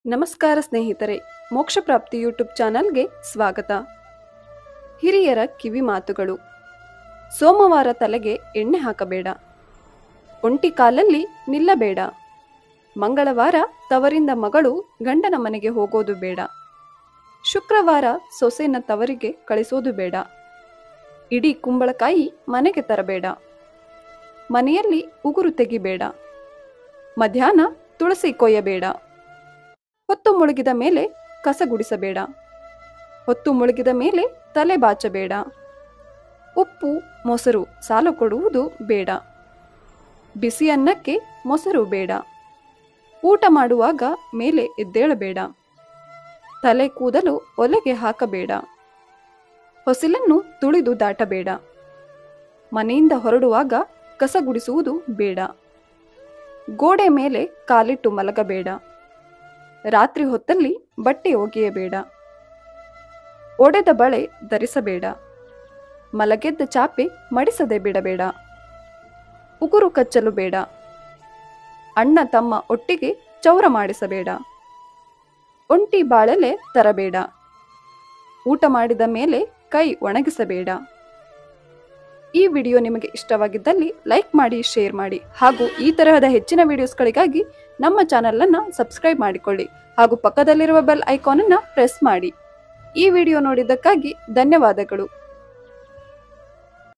ನಮಸ್ಕಾರ ಸ್ನೇಹಿತರೆ ಮೋಕ್ಷ ಪ್ರಾಪ್ತಿ ಯೂಟ್ಯೂಬ್ ಚಾನಲ್ಗೆ ಸ್ವಾಗತ ಹಿರಿಯರ ಕಿವಿ ಮಾತುಗಳು ಸೋಮವಾರ ತಲೆಗೆ ಎಣ್ಣೆ ಹಾಕಬೇಡ ಒಂಟಿ ಕಾಲಲ್ಲಿ ನಿಲ್ಲಬೇಡ ಮಂಗಳವಾರ ತವರಿಂದ ಮಗಳು ಗಂಡನ ಮನೆಗೆ ಹೋಗೋದು ಬೇಡ ಶುಕ್ರವಾರ ಸೊಸೆನ ತವರಿಗೆ ಕಳಿಸೋದು ಬೇಡ ಇಡೀ ಕುಂಬಳಕಾಯಿ ಮನೆಗೆ ತರಬೇಡ ಮನೆಯಲ್ಲಿ ಉಗುರು ತೆಗಿಬೇಡ ಮಧ್ಯಾಹ್ನ ತುಳಸಿ ಕೊಯ್ಯಬೇಡ ಹೊತ್ತು ಮುಳುಗಿದ ಮೇಲೆ ಕಸ ಗುಡಿಸಬೇಡ ಹೊತ್ತು ಮುಳುಗಿದ ಮೇಲೆ ತಲೆ ಬಾಚಬೇಡ ಉಪ್ಪು ಮೊಸರು ಸಾಲು ಕೊಡುವುದು ಬೇಡ ಬಿಸಿ ಅನ್ನಕ್ಕೆ ಮೊಸರು ಬೇಡ ಊಟ ಮಾಡುವಾಗ ಮೇಲೆ ಎದ್ದೇಳಬೇಡ ತಲೆ ಕೂದಲು ಒಲೆಗೆ ಹಾಕಬೇಡ ಹೊಸಿಲನ್ನು ತುಳಿದು ದಾಟಬೇಡ ಮನೆಯಿಂದ ಹೊರಡುವಾಗ ಕಸ ಗುಡಿಸುವುದು ಬೇಡ ಗೋಡೆ ಮೇಲೆ ಕಾಲಿಟ್ಟು ಮಲಗಬೇಡ ರಾತ್ರಿ ಹೊತ್ತಲ್ಲಿ ಬಟ್ಟೆ ಒಗೆಯಬೇಡ ಒಡೆದ ಬಳೆ ಧರಿಸಬೇಡ ಮಲಗೆದ್ದ ಚಾಪೆ ಮಡಿಸದೆ ಬಿಡಬೇಡ ಉಗುರು ಕಚ್ಚಲು ಬೇಡ ಅಣ್ಣ ತಮ್ಮ ಒಟ್ಟಿಗೆ ಚೌರ ಮಾಡಿಸಬೇಡ ಒಂಟಿ ಬಾಳಲೆ ತರಬೇಡ ಊಟ ಮಾಡಿದ ಮೇಲೆ ಕೈ ಒಣಗಿಸಬೇಡ ಈ ವಿಡಿಯೋ ನಿಮಗೆ ಇಷ್ಟವಾಗಿದ್ದಲ್ಲಿ ಲೈಕ್ ಮಾಡಿ ಶೇರ್ ಮಾಡಿ ಹಾಗೂ ಈ ತರಹದ ಹೆಚ್ಚಿನ ವಿಡಿಯೋಸ್ಗಳಿಗಾಗಿ ನಮ್ಮ ಚಾನಲ್ ಅನ್ನ ಸಬ್ಸ್ಕ್ರೈಬ್ ಮಾಡಿಕೊಳ್ಳಿ ಹಾಗೂ ಪಕ್ಕದಲ್ಲಿರುವ ಬೆಲ್ ಐಕಾನ್ ಅನ್ನ ಪ್ರೆಸ್ ಮಾಡಿ ಈ ವಿಡಿಯೋ ನೋಡಿದ್ದಕ್ಕಾಗಿ ಧನ್ಯವಾದಗಳು